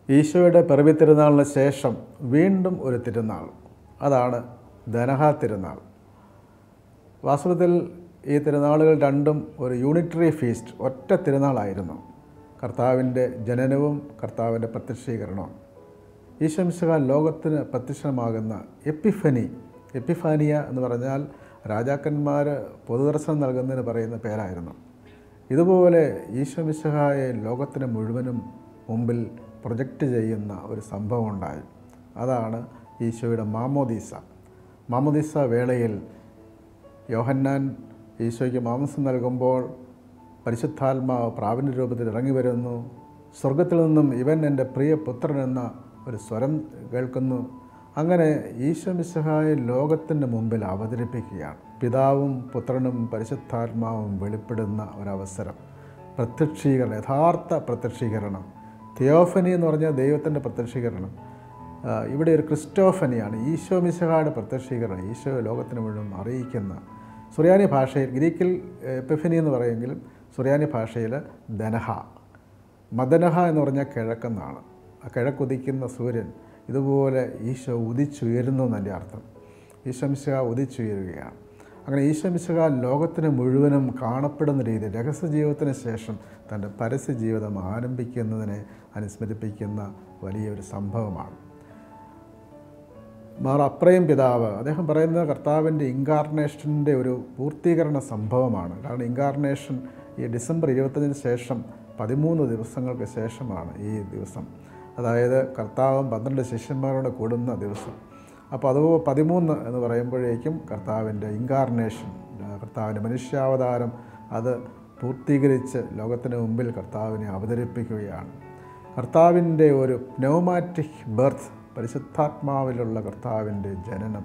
ഈശോയുടെ പിറവി തിരുനാളിന് ശേഷം വീണ്ടും ഒരു തിരുനാൾ അതാണ് ധനഹ തിരുനാൾ വാസ്തവത്തിൽ ഈ തിരുനാളുകൾ രണ്ടും ഒരു യൂണിറ്ററി ഫീസ്റ്റ് ഒറ്റ തിരുനാളായിരുന്നു കർത്താവിൻ്റെ ജനനവും കർത്താവിൻ്റെ പ്രത്യക്ഷീകരണവും ഈശംശക ലോകത്തിന് പ്രത്യക്ഷമാകുന്ന എപ്പിഫനി എപ്പിഫാനിയ എന്ന് പറഞ്ഞാൽ രാജാക്കന്മാർ പൊതുദർശനം നൽകുന്നതിന് പറയുന്ന പേരായിരുന്നു ഇതുപോലെ ഈശോമിശഹായെ ലോകത്തിന് മുഴുവനും മുമ്പിൽ പ്രൊജക്റ്റ് ചെയ്യുന്ന ഒരു സംഭവം ഉണ്ടായി അതാണ് ഈശോയുടെ മാമോദീസ മാമോദീസ വേളയിൽ യോഹന്നാൻ ഈശോയ്ക്ക് മാംസം നൽകുമ്പോൾ പരിശുദ്ധാത്മാവ് പ്രാവിൻ്റെ രൂപത്തിൽ ഇറങ്ങി വരുന്നു സ്വർഗത്തിൽ നിന്നും ഇവൻ എൻ്റെ പ്രിയ പുത്രൻ എന്ന ഒരു സ്വരം കേൾക്കുന്നു അങ്ങനെ ഈശോ മിശഹായെ ലോകത്തിൻ്റെ മുമ്പിൽ അവതരിപ്പിക്കുകയാണ് പിതാവും പുത്രനും പരിശുദ്ധാത്മാവും വെളിപ്പെടുന്ന ഒരവസരം പ്രത്യക്ഷീകരണം യഥാർത്ഥ പ്രത്യക്ഷീകരണം തിയോഫനി എന്ന് പറഞ്ഞാൽ ദൈവത്തിൻ്റെ പ്രത്യക്ഷീകരണം ആ, ഇവിടെ ഒരു ക്രിസ്റ്റോഫനിയാണ് ഈശോ മിശഹായുടെ പ്രത്യക്ഷീകരണം ഈശോ ലോകത്തിന് മുഴുവൻ അറിയിക്കുന്ന സുറിയാനി ഭാഷയിൽ ഗ്രീക്കിൽ എപ്പിഫനി എന്ന് പറയുമെങ്കിലും സുറിയാനി ഭാഷയിൽ ധനഹ മദനഹ എന്ന് പറഞ്ഞാൽ കിഴക്കെന്നാണ് ആ കിഴക്കുദിക്കുന്ന സൂര്യൻ ഇതുപോലെ ഈശോ ഉദിച്ചുയരുന്നു എന്നതിൻ്റെ അർത്ഥം ഈശോ മിശിഹ ഉദിച്ചുയരുകയാണ് അങ്ങനെ ഈശോ മിശിഹ ലോകത്തിന് മുഴുവനും കാണപ്പെടുന്ന രീതിയിൽ രഹസ്യ ജീവിതത്തിന് ശേഷം തൻ്റെ പരസ്യ ജീവിതം ആരംഭിക്കുന്നതിനെ അനുസ്മരിപ്പിക്കുന്ന വലിയൊരു സംഭവമാണ് മാർ അപ്രയം പിതാവ് അദ്ദേഹം പറയുന്നത് കർത്താവിൻ്റെ ഇൻകാർണേഷൻ്റെ ഒരു പൂർത്തീകരണ സംഭവമാണ് കാരണം ഇൻകാർണേഷൻ ഈ ഡിസംബർ ഇരുപത്തഞ്ചിന് ശേഷം പതിമൂന്ന് ദിവസങ്ങൾക്ക് ശേഷമാണ് ഈ ദിവസം അതായത് കർത്താവും പന്ത്രണ്ട് ശിഷ്യന്മാരോട് കൂടുന്ന ദിവസം അപ്പോൾ അത് പതിമൂന്ന് എന്ന് പറയുമ്പോഴേക്കും കർത്താവിൻ്റെ ഇൻകാർണേഷൻ കർത്താവിൻ്റെ മനുഷ്യാവതാരം അത് പൂർത്തീകരിച്ച് ലോകത്തിന് മുമ്പിൽ കർത്താവിനെ അവതരിപ്പിക്കുകയാണ് കർത്താവിൻ്റെ ഒരു ന്യൂമാറ്റിക് ബർത്ത് പരിശുദ്ധാത്മാവിലുള്ള കർത്താവിൻ്റെ ജനനം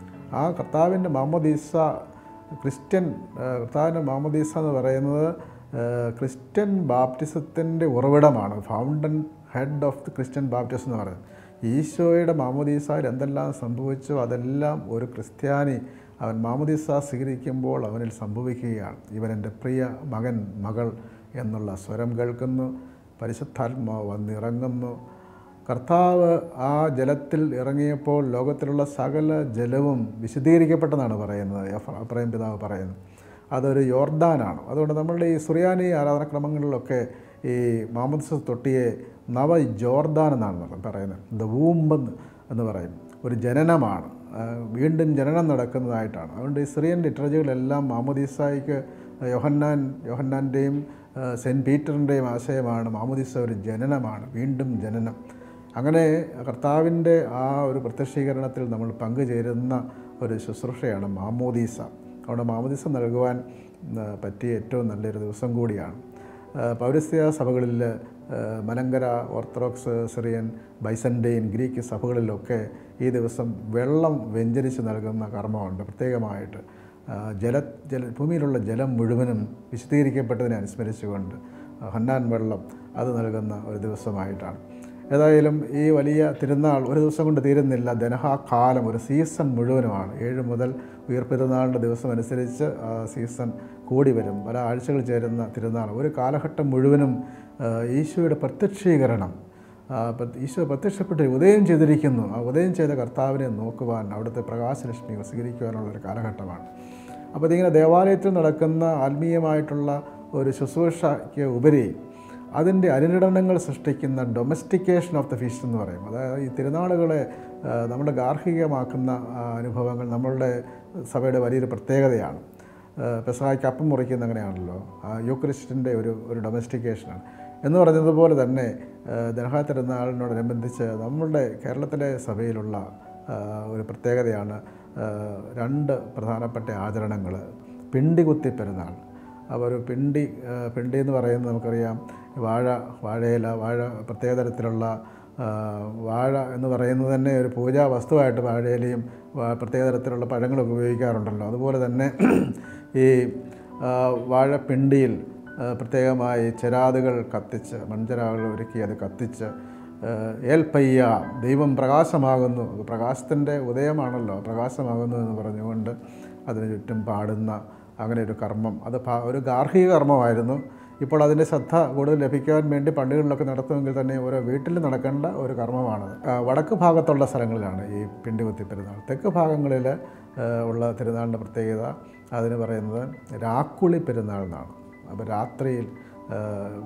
ആ കർത്താവിൻ്റെ മാമോദീസ ക്രിസ്ത്യൻ ആ, കർത്താവിൻ്റെ മാമോദീസ എന്ന് പറയുന്നത് ആ, ക്രിസ്ത്യൻ ബാപ്റ്റിസത്തിൻ്റെ ഉറവിടമാണ് fountain head of the Christian baptism എന്ന് പറയുന്നത് ഈശോയുടെ മാമോദീസയിൽ എന്തെല്ലാം സംഭവിച്ചോ അതെല്ലാം ഒരു ക്രിസ്ത്യാനി അവൻ മാമോദീസ സ്വീകരിക്കുമ്പോൾ അവനിൽ സംഭവിക്കുകയാണ് ഇവൻ എൻ്റെ പ്രിയ മകൻ മകൾ എന്നുള്ള സ്വരം കേൾക്കുന്നു പരിശുദ്ധാത്മാവ് വന്നിറങ്ങുന്നു കർത്താവ് ആ ജലത്തിൽ ഇറങ്ങിയപ്പോൾ ലോകത്തിലുള്ള സകല ജലവും വിശദീകരിക്കപ്പെട്ടെന്നാണ് പറയുന്നത് എഫ് അപ്രയം പിതാവ് പറയുന്നത് അതൊരു യോർദാനാണ് അതുകൊണ്ട് നമ്മളുടെ ഈ സുറിയാനി ആരാധനക്രമങ്ങളിലൊക്കെ ഈ മാമോദിസ തൊട്ടിയെ നവ ജോർദാൻ എന്നാണ് പറയുന്നത് ദ വൂമ്പ് എന്ന് പറയും ഒരു ജനനമാണ് ആ, വീണ്ടും ജനനം നടക്കുന്നതായിട്ടാണ് അതുകൊണ്ട് ഈ സിറിയൻ ലിറ്ററേച്ചറുകളെല്ലാം മാമോദീസായിക്ക് യോഹന്നാൻ യോഹന്നാൻ്റെയും സെൻറ്റ് പീറ്ററിൻ്റെയും ആശയമാണ് മാമോദീസ ഒരു ജനനമാണ് വീണ്ടും ജനനം അങ്ങനെ കർത്താവിൻ്റെ ആ ഒരു പ്രത്യക്ഷീകരണത്തിൽ നമ്മൾ പങ്കുചേരുന്ന ഒരു ശുശ്രൂഷയാണ് മാമോദീസ അവിടെ മാമോദീസ നൽകുവാൻ ആ, പറ്റിയ ഏറ്റവും നല്ലൊരു ദിവസം കൂടിയാണ് ആ, പൗരസ്ത്യ സഭകളിൽ ആ, Malankara Orthodox Syrian Byzantine Greek സഭകളിലൊക്കെ ഈ ദിവസം വെള്ളം വെഞ്ചരിച്ച് നൽകുന്ന കർമ്മമുണ്ട് പ്രത്യേകമായിട്ട് ആ, ജല ജല ഭൂമിയിലുള്ള ജലം മുഴുവനും വിശദീകരിക്കപ്പെട്ടതിനെ അനുസ്മരിച്ചുകൊണ്ട് ആ, ഹന്നാൻ വെള്ളം അത് നൽകുന്ന ഒരു ദിവസമായിട്ടാണ് ഏതായാലും ഈ വലിയ തിരുനാൾ ഒരു ദിവസം കൊണ്ട് തീരുന്നില്ല ധനഹാകാലം ഒരു സീസൺ മുഴുവനുമാണ് ഏഴ് മുതൽ ഉയർപ്പെരുന്നാളിൻ്റെ ദിവസം അനുസരിച്ച് ആ സീസൺ കൂടി വരും പല ആഴ്ചകൾ ചേരുന്ന തിരുനാൾ ഒരു കാലഘട്ടം മുഴുവനും ആ, ഈശോയുടെ പ്രത്യക്ഷീകരണം ആ, പ്ര- ഈശോ പ്രത്യക്ഷപ്പെട്ട് ഉദയം ചെയ്തിരിക്കുന്നു ആ ഉദയം ചെയ്ത കർത്താവിനെ നോക്കുവാൻ അവിടുത്തെ പ്രകാശലക്ഷ്മി സ്വീകരിക്കുവാനുള്ള ഒരു കാലഘട്ടമാണ് അപ്പോൾ ഇതിങ്ങനെ ദേവാലയത്തിൽ നടക്കുന്ന ആത്മീയമായിട്ടുള്ള ഒരു ശുശ്രൂഷയ്ക്ക് ഉപരി അതിൻ്റെ അനുരണനങ്ങൾ സൃഷ്ടിക്കുന്ന ഡൊമസ്റ്റിക്കേഷൻ ഓഫ് ദ ഫീസ്റ്റ് എന്ന് പറയും അതായത് ഈ തിരുനാളുകളെ ആ, നമ്മുടെ ഗാർഹികമാക്കുന്ന ആ, അനുഭവങ്ങൾ നമ്മളുടെ സഭയുടെ വലിയൊരു പ്രത്യേകതയാണ് പെസഹായ്ക്ക് അപ്പം മുറിക്കുന്ന അങ്ങനെയാണല്ലോ ആ യൂക്രിസ്റ്റിൻ്റെ ഒരു ഒരു ഡൊമസ്റ്റിക്കേഷനാണ് എന്ന് പറഞ്ഞതുപോലെ തന്നെ ദർഹാ തിരുനാളിനോടനുബന്ധിച്ച് നമ്മളുടെ കേരളത്തിലെ സഭയിലുള്ള ആ, ഒരു പ്രത്യേകതയാണ് ആ, രണ്ട് പ്രധാനപ്പെട്ട ആചരണങ്ങൾ പിണ്ടികുത്തി പെരുന്നാൾ അപ്പോൾ ഒരു പിണ്ടി ആ, പിണ്ടി എന്ന് പറയുന്നത് നമുക്കറിയാം വാഴ വാഴയില വാഴ പ്രത്യേക തരത്തിലുള്ള ആ, വാഴ എന്ന് പറയുന്നത് തന്നെ ഒരു പൂജാ വസ്തുവായിട്ട് വാഴയിലയും വാ- പ്രത്യേക തരത്തിലുള്ള പഴങ്ങളൊക്കെ ഉപയോഗിക്കാറുണ്ടല്ലോ അതുപോലെ തന്നെ ഈ ആ, വാഴപ്പിണ്ടിയിൽ ആ, പ്രത്യേകമായി ചെരാതുകൾ കത്തിച്ച് മൺചെരാതുകൾ ഒരുക്കി അത് കത്തിച്ച് ഏഹ് ഏൽപ്പയ്യ ദൈവം പ്രകാശമാകുന്നു അത് പ്രകാശത്തിൻ്റെ ഉദയമാണല്ലോ പ്രകാശമാകുന്നു എന്ന് പറഞ്ഞുകൊണ്ട് അതിന് ചുറ്റും പാടുന്ന അങ്ങനെ ഒരു കർമ്മം അത് പാ- ഒരു ഗാർഹിക കർമ്മമായിരുന്നു ഇപ്പോൾ അതിൻ്റെ ശ്രദ്ധ കൂടുതൽ ലഭിക്കാൻ വേണ്ടി പള്ളികളിലൊക്കെ നടത്തുമെങ്കിൽ തന്നെ ഓരോ വീട്ടിൽ നടക്കേണ്ട ഒരു കർമ്മമാണത് ആ, വടക്ക് ഭാഗത്തുള്ള സ്ഥലങ്ങളിലാണ് ഈ പിണ്ടികുത്തി പെരുന്നാൾ തെക്ക് ഭാഗങ്ങളിൽ ആ, ഉള്ള തിരുനാളിൻ്റെ പ്രത്യേകത അതിന് പറയുന്നത് രാക്കുളി പെരുന്നാൾ എന്നാണ് അപ്പോൾ രാത്രിയിൽ ആ,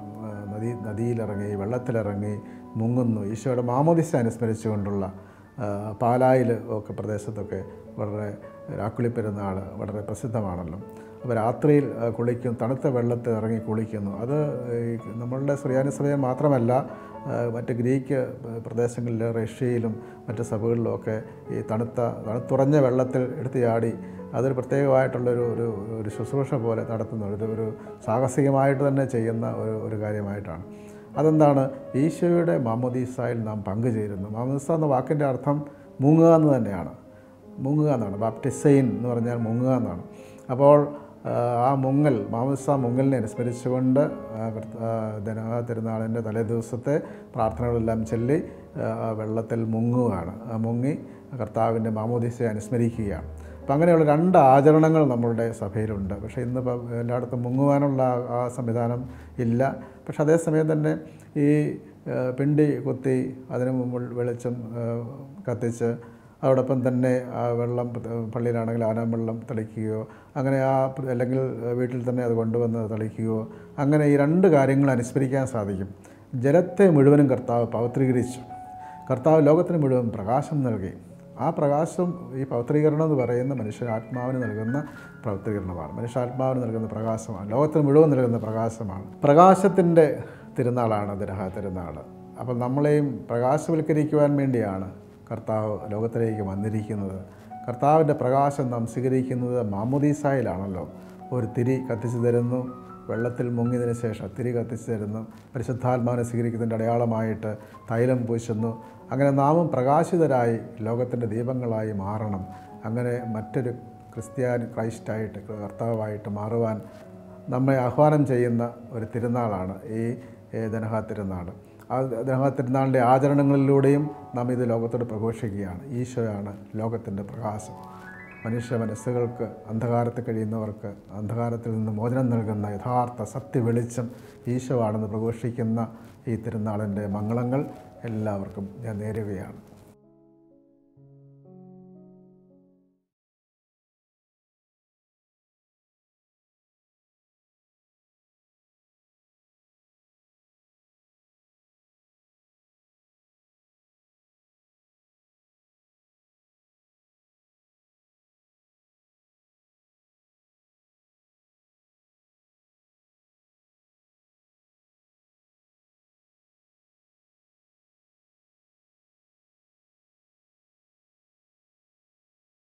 നദി നദിയിലിറങ്ങി വെള്ളത്തിലിറങ്ങി മുങ്ങുന്നു ഈശോയുടെ മാമോദിസ അനുസ്മരിച്ചുകൊണ്ടുള്ള ആ, പാലായിൽ ഒക്കെ പ്രദേശത്തൊക്കെ വളരെ രാക്കുളി പെരുന്നാൾ വളരെ പ്രസിദ്ധമാണല്ലോ അപ്പോൾ രാത്രിയിൽ ആ, കുളിക്കും തണുത്ത വെള്ളത്തിൽ ഇറങ്ങി കുളിക്കുന്നു അത് ഈ നമ്മളുടെ സുറിയാനി സഭയെ മാത്രമല്ല ആ, മറ്റ് ഗ്രീക്ക് പ്രദേശങ്ങളിൽ റഷ്യയിലും മറ്റ് സഭകളിലും ഒക്കെ ഈ തണുത്ത തണുത്തുറഞ്ഞ വെള്ളത്തിൽ എടുത്ത് ചാടി അതൊരു പ്രത്യേകമായിട്ടുള്ളൊരു ഒരു ഒരു ശുശ്രൂഷ പോലെ നടത്തുന്ന ഒരു ഒരു സാഹസികമായിട്ട് തന്നെ ചെയ്യുന്ന ഒരു ഒരു കാര്യമായിട്ടാണ് അതെന്താണ് ഈശോയുടെ മാമോദീസായിൽ നാം പങ്കുചേരുന്നു മാമോദീസ എന്ന വാക്കിൻ്റെ അർത്ഥം മുങ്ങുക എന്ന് തന്നെയാണ് മുങ്ങുക എന്നാണ് ബാപ്റ്റിസൈൻ എന്ന് പറഞ്ഞാൽ മുങ്ങുക എന്നാണ് അപ്പോൾ ആ, ആ മുങ്ങൽ മാമോദിസ മുങ്ങലിനെ അനുസ്മരിച്ചുകൊണ്ട് ആ, കർത്ത- ആ, ദിന- ആ തിരുനാളിൻ്റെ തലേ ദിവസത്തെ പ്രാർത്ഥനകളെല്ലാം ചൊല്ലി ആ, ആ വെള്ളത്തിൽ മുങ്ങുകയാണ് ആ മുങ്ങി കർത്താവിൻ്റെ മാമോദീസയെ അനുസ്മരിക്കുകയാണ് അപ്പം അങ്ങനെയുള്ള രണ്ട് ആചരണങ്ങൾ നമ്മളുടെ സഭയിലുണ്ട് പക്ഷേ ഇന്ന് ഇപ്പം എല്ലായിടത്തും മുങ്ങുവാനുള്ള ആ- ആ സംവിധാനം ഇല്ല പക്ഷെ അതേസമയം തന്നെ ഈ ആ, പിണ്ടി കുത്തി അതിന് മുമ്പിൽ വെളിച്ചം ആ, കത്തിച്ച് അതോടൊപ്പം തന്നെ ആ വെള്ളം പ- പള്ളിയിലാണെങ്കിൽ ആനാം വെള്ളം തെളിക്കുകയോ അങ്ങനെ ആ പ്ര- അല്ലെങ്കിൽ വീട്ടിൽ തന്നെ അത് കൊണ്ടുവന്ന് തെളിക്കുകയോ അങ്ങനെ ഈ രണ്ട് കാര്യങ്ങൾ അനുസ്മരിക്കാൻ സാധിക്കും ജലത്തെ മുഴുവനും കർത്താവ് പവിത്രീകരിച്ചു കർത്താവ് ലോകത്തിന് മുഴുവൻ പ്രകാശം നൽകി ആ പ്രകാശം ഈ പവിത്രീകരണം എന്ന് പറയുന്ന മനുഷ്യാത്മാവിന് നൽകുന്ന പവിത്രീകരണമാണ് മനുഷ്യാത്മാവിന് നൽകുന്ന പ്രകാശമാണ് ലോകത്തിന് മുഴുവൻ നൽകുന്ന പ്രകാശമാണ് പ്രകാശത്തിൻ്റെ തിരുനാളാണ് ദിനഹ തിരുനാൾ അപ്പോൾ നമ്മളെയും പ്രകാശവൽക്കരിക്കുവാൻ വേണ്ടിയാണ് കർത്താവ് ലോകത്തിലേക്ക് വന്നിരിക്കുന്നത് കർത്താവിൻ്റെ പ്രകാശം നാം സ്വീകരിക്കുന്നത് മാമുദീസായിലാണല്ലോ ഒരു തിരി കത്തിച്ചു തരുന്നു വെള്ളത്തിൽ മുങ്ങിയതിന് ശേഷം തിരി കത്തിച്ചു തരുന്നു പരിശുദ്ധാത്മാവിനെ സ്വീകരിക്കുന്നതിൻ്റെ അടയാളമായിട്ട് തൈലം പൂശുന്നു അങ്ങനെ നാമും പ്രകാശിതരായി ലോകത്തിൻ്റെ ദീപങ്ങളായി മാറണം അങ്ങനെ മറ്റൊരു ക്രിസ്ത്യാനി ക്രൈസ്റ്റായിട്ട് കർത്താവായിട്ട് മാറുവാൻ നമ്മെ ആഹ്വാനം ചെയ്യുന്ന ഒരു തിരുനാളാണ് ഈ ഏ, ദനഹ തിരുനാൾ ആ ദനഹ തിരുനാളിൻ്റെ ആചരണങ്ങളിലൂടെയും നാം ഇത് ലോകത്തോട് പ്രഘോഷിക്കുകയാണ് ഈശോയാണ് ലോകത്തിൻ്റെ പ്രകാശം മനുഷ്യ മനസ്സുകൾക്ക് അന്ധകാരത്തിൽ കഴിയുന്നവർക്ക് അന്ധകാരത്തിൽ നിന്ന് മോചനം നൽകുന്ന യഥാർത്ഥ സത്യ വെളിച്ചം ഈശോ ആണെന്ന് പ്രഘോഷിക്കുന്ന ഈ തിരുനാളിൻ്റെ മംഗളങ്ങൾ എല്ലാവർക്കും ഞാൻ നേരുകയാണ്